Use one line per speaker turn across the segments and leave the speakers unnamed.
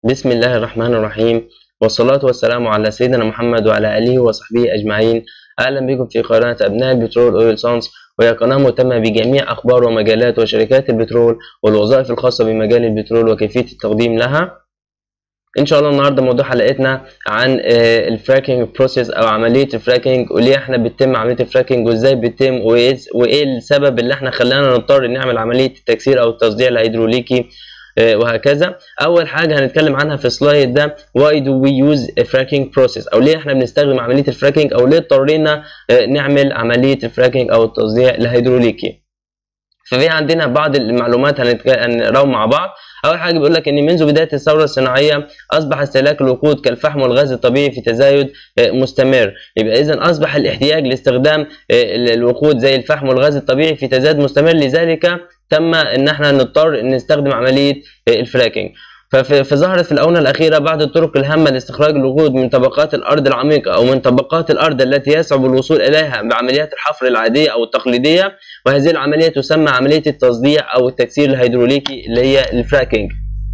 بسم الله الرحمن الرحيم والصلاة والسلام على سيدنا محمد وعلى آله وصحبه أجمعين أهلا بكم في قناة أبناء البترول أويل سانس وهي قناة مهتمة بجميع أخبار ومجالات وشركات البترول والوظائف الخاصة بمجال البترول وكيفية التقديم لها إن شاء الله النهاردة موضوع حلقتنا عن الفراكينج بروسيس أو عملية الفراكينج وليه إحنا بتتم عملية الفراكينج وإزاي بتتم وإيه السبب اللي إحنا خلانا نضطر نعمل عملية التكسير أو التصديع الهيدروليكي وهكذا اول حاجه هنتكلم عنها في السلايد ده why do we use a fracking process او ليه احنا بنستخدم عمليه الفراكينج او ليه اضطرينا نعمل عمليه الفراكينج او التصديع الهيدروليكي ففي عندنا بعض المعلومات هنقراهم مع بعض اول حاجه بيقول لك ان منذ بدايه الثوره الصناعيه اصبح استهلاك الوقود كالفحم والغاز الطبيعي في تزايد مستمر يبقى اذا اصبح الاحتياج لاستخدام الوقود زي الفحم والغاز الطبيعي في تزايد مستمر لذلك تم ان احنا نضطر نستخدم عمليه الفراكينج فظهرت في الاونه الاخيره بعض الطرق الهامه لاستخراج الوقود من طبقات الارض العميقه او من طبقات الارض التي يصعب الوصول اليها بعمليات الحفر العاديه او التقليديه وهذه العمليه تسمى عمليه التصديع او التكسير الهيدروليكي اللي هي الفراكينج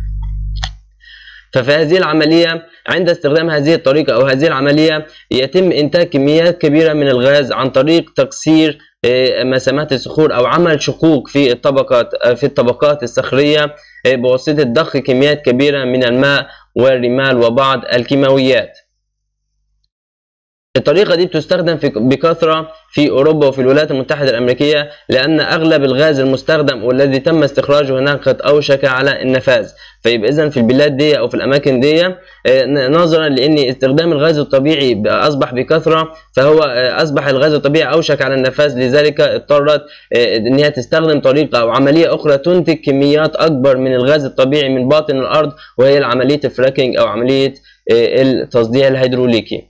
ففي هذه العملية عند استخدام هذه الطريقة أو هذه العملية يتم إنتاج كميات كبيرة من الغاز عن طريق تكسير مسامات الصخور أو عمل شقوق في الطبقات في الطبقات الصخرية بواسطة ضخ كميات كبيرة من الماء والرمال وبعض الكيماويات. الطريقة دي بتستخدم في بكثرة في أوروبا وفي الولايات المتحدة الأمريكية لأن أغلب الغاز المستخدم والذي تم استخراجه هناك قد أوشك على النفاذ فيبقى إذا في البلاد دي أو في الأماكن دي نظرا لأن استخدام الغاز الطبيعي أصبح بكثرة فهو أصبح الغاز الطبيعي أوشك على النفاذ لذلك اضطرت إن هي تستخدم طريقة أو عملية أخرى تنتج كميات أكبر من الغاز الطبيعي من باطن الأرض وهي عملية الفراكينج أو عملية التصديع الهيدروليكي.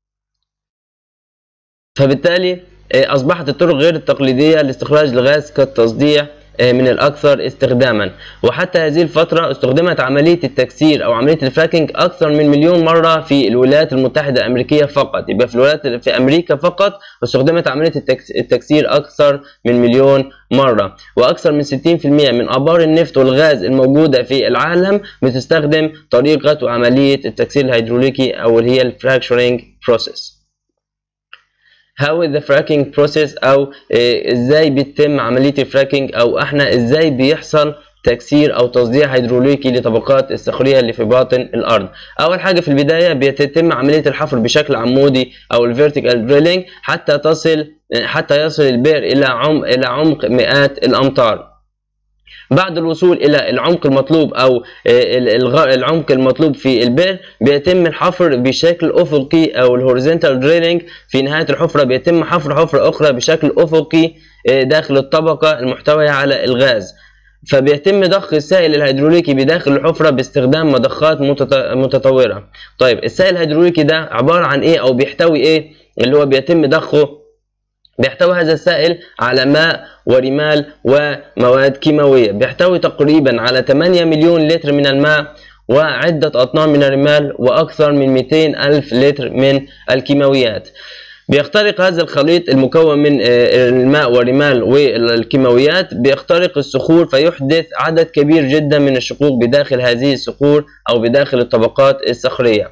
فبالتالي أصبحت الطرق غير التقليدية لاستخراج الغاز كالتصديع من الأكثر استخداما وحتى هذه الفترة استخدمت عملية التكسير أو عملية الفراكينج أكثر من مليون مرة في الولايات المتحدة الأمريكية فقط يبقى في الولايات في أمريكا فقط استخدمت عملية التكسير أكثر من مليون مرة وأكثر من 60% من آبار النفط والغاز الموجودة في العالم بتستخدم طريقة وعملية التكسير الهيدروليكي أو اللي هي الفراكشرينج بروسيس how is the fracking process او ازاي بيتم عمليه الفراكينج او احنا ازاي بيحصل تكسير او تصديع هيدروليكي لطبقات الصخريه اللي في باطن الارض اول حاجه في البدايه بيتم عمليه الحفر بشكل عمودي او الفيرتيكال دريلينج حتى تصل حتى يصل البئر الى عمق الى عمق مئات الامتار بعد الوصول الى العمق المطلوب او العمق المطلوب في البئر بيتم الحفر بشكل افقي او الهوريزونتال دريلينج في نهايه الحفره بيتم حفر حفره اخرى بشكل افقي داخل الطبقه المحتويه على الغاز فبيتم ضخ السائل الهيدروليكي بداخل الحفره باستخدام مضخات متطوره طيب السائل الهيدروليكي ده عباره عن ايه او بيحتوي ايه اللي هو بيتم ضخه بيحتوي هذا السائل على ماء ورمال ومواد كيماوية بيحتوي تقريبا على 8 مليون لتر من الماء وعدة أطنان من الرمال وأكثر من 200 ألف لتر من الكيماويات بيخترق هذا الخليط المكون من الماء والرمال والكيماويات بيخترق الصخور فيحدث عدد كبير جدا من الشقوق بداخل هذه الصخور أو بداخل الطبقات الصخرية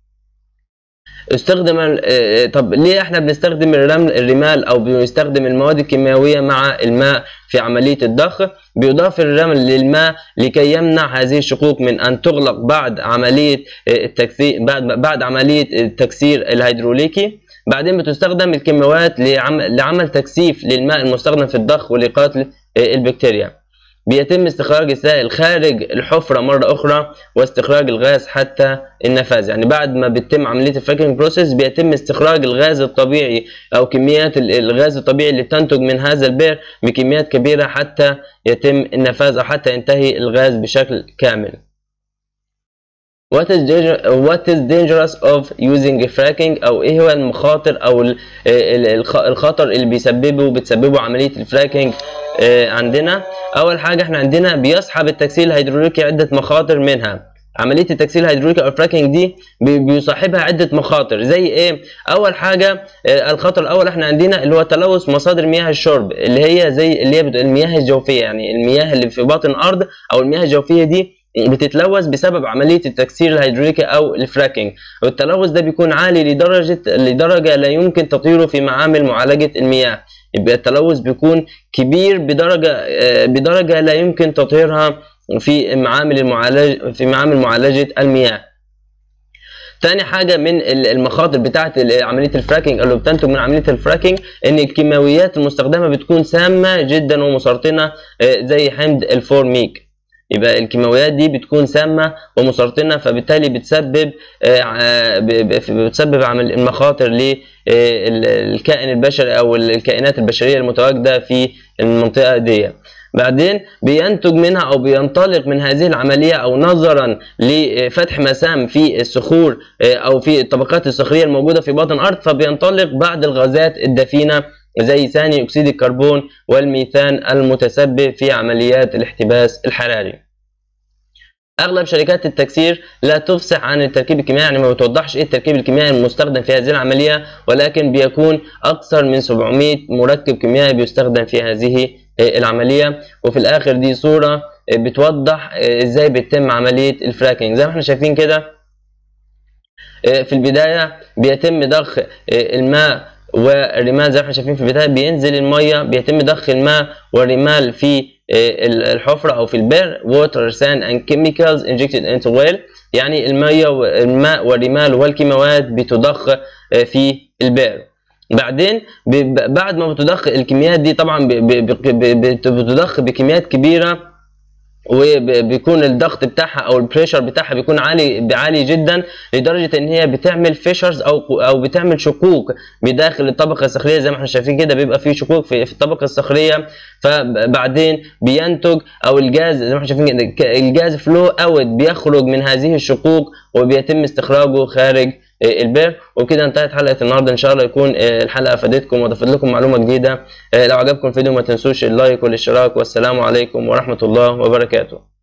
استخدم طب ليه احنا بنستخدم الرمل الرمال او بنستخدم المواد الكيماويه مع الماء في عمليه الضخ بيضاف الرمل للماء لكي يمنع هذه الشقوق من ان تغلق بعد عمليه التكسير بعد بعد عمليه التكسير الهيدروليكي بعدين بتستخدم الكيماويات لعمل, لعمل تكثيف للماء المستخدم في الضخ ولقتل البكتيريا بيتم استخراج السائل خارج الحفرة مرة أخرى واستخراج الغاز حتى النفاذ يعني بعد ما بيتم عملية الفراكينج بروسيس بيتم استخراج الغاز الطبيعي أو كميات الغاز الطبيعي اللي تنتج من هذا البئر بكميات كبيرة حتى يتم النفاذ أو حتى ينتهي الغاز بشكل كامل. What is, what is dangerous of using fracking أو إيه هو المخاطر أو الخطر اللي بيسببه بتسببه عملية الفراكينج عندنا اول حاجه احنا عندنا بيصحب التكسير الهيدروليكي عده مخاطر منها عمليه التكسير الهيدروليكي او الفراكينج دي بيصاحبها عده مخاطر زي ايه اول حاجه الخطر الاول احنا عندنا اللي هو تلوث مصادر مياه الشرب اللي هي زي اللي هي المياه الجوفيه يعني المياه اللي في باطن الارض او المياه الجوفيه دي بتتلوث بسبب عمليه التكسير الهيدروليكي او الفراكنج والتلوث ده بيكون عالي لدرجه لدرجه لا يمكن تطهيره في معامل معالجه المياه يبقى التلوث بيكون كبير بدرجه بدرجه لا يمكن تطهيرها في معامل المعالجه في معامل معالجه المياه تاني حاجه من المخاطر بتاعه عمليه الفراكنج اللي بتنتج من عمليه الفراكنج ان الكيماويات المستخدمه بتكون سامه جدا ومسرطنه زي حمض الفورميك يبقى الكيماويات دي بتكون سامه ومسرطنه فبالتالي بتسبب بتسبب عمل المخاطر للكائن البشري او الكائنات البشريه المتواجده في المنطقه دي بعدين بينتج منها او بينطلق من هذه العمليه او نظرا لفتح مسام في الصخور او في الطبقات الصخريه الموجوده في باطن الارض فبينطلق بعض الغازات الدفينه زي ثاني اكسيد الكربون والميثان المتسبب في عمليات الاحتباس الحراري اغلب شركات التكسير لا تفصح عن التركيب الكيميائي يعني ما بتوضحش ايه التركيب الكيميائي المستخدم في هذه العمليه ولكن بيكون اكثر من 700 مركب كيميائي بيستخدم في هذه العمليه وفي الاخر دي صوره بتوضح ازاي بيتم عمليه الفراكنج زي ما احنا شايفين كده في البدايه بيتم ضخ الماء والرمال زي ما احنا شايفين في البدايه بينزل الميه بيتم ضخ الماء والرمال في الحفره او في البئر water sand and chemicals injected into well يعني الميه والماء والرمال والكيماوات بتضخ في البئر بعدين بعد ما بتضخ الكميات دي طبعا بتضخ بكميات كبيره وبيكون الضغط بتاعها او البريشر بتاعها بيكون عالي عالي جدا لدرجه ان هي بتعمل فيشرز او او بتعمل شقوق بداخل الطبقه الصخريه زي ما احنا شايفين كده بيبقى في شقوق في, في الطبقه الصخريه فبعدين بينتج او الجاز زي ما احنا شايفين كده الجاز فلو اوت بيخرج من هذه الشقوق وبيتم استخراجه خارج البئر وبكده انتهت حلقه النهارده ان شاء الله يكون الحلقه افادتكم وضافت لكم معلومه جديده لو عجبكم الفيديو ما تنسوش اللايك والاشتراك والسلام عليكم ورحمه الله وبركاته